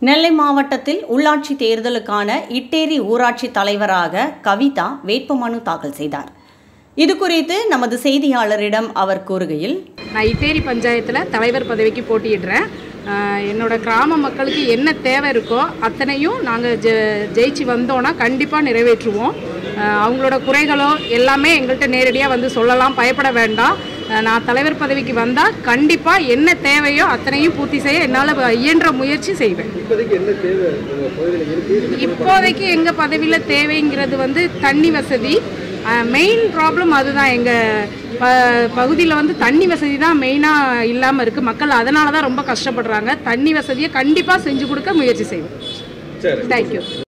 நெல்லை மாவட்டத்தில் உள்ளாட்சி தேர்தலுக்கான இட்டேரி ஊராட்சி தலைவராக கவிதா வேட்புமனு தாக்கல் செய்தார் இது குறித்து நமது செய்தியாளரிடம் அவர் கூறுகையில் நான் இட்டேரி பஞ்சாயத்தில் தலைவர் பதவிக்கு போட்டியிடுறேன் ஆஹ் என்னோட கிராம மக்களுக்கு என்ன தேவை இருக்கோ அத்தனையும் நாங்கள் ஜெ ஜெயிச்சு வந்தோன்னா கண்டிப்பாக நிறைவேற்றுவோம் ஆஹ் அவங்களோட குறைகளோ எல்லாமே எங்கள்கிட்ட நேரடியாக வந்து சொல்லலாம் பயப்பட வேண்டாம் ஆஹ் நான் தலைவர் பதவிக்கு வந்தால் கண்டிப்பாக என்ன தேவையோ அத்தனையும் பூர்த்தி செய்ய என்னால் இயன்ற முயற்சி செய்வேன் இப்போதைக்கு என்ன தேவை உங்க பகுதியில் இருக்கு இப்போதைக்கு எங்கள் பதவியில் தேவைங்கிறது வந்து தண்ணி வசதி மெயின் ப்ராப்ளம் அதுதான் எங்கள் ப பகுதியில் வந்து தண்ணி வசதி தான் மெயினாக இல்லாமல் இருக்குது மக்கள் அதனால தான் ரொம்ப கஷ்டப்படுறாங்க தண்ணி வசதியை கண்டிப்பாக செஞ்சு கொடுக்க முயற்சி செய்வோம் சரி தேங்க்யூ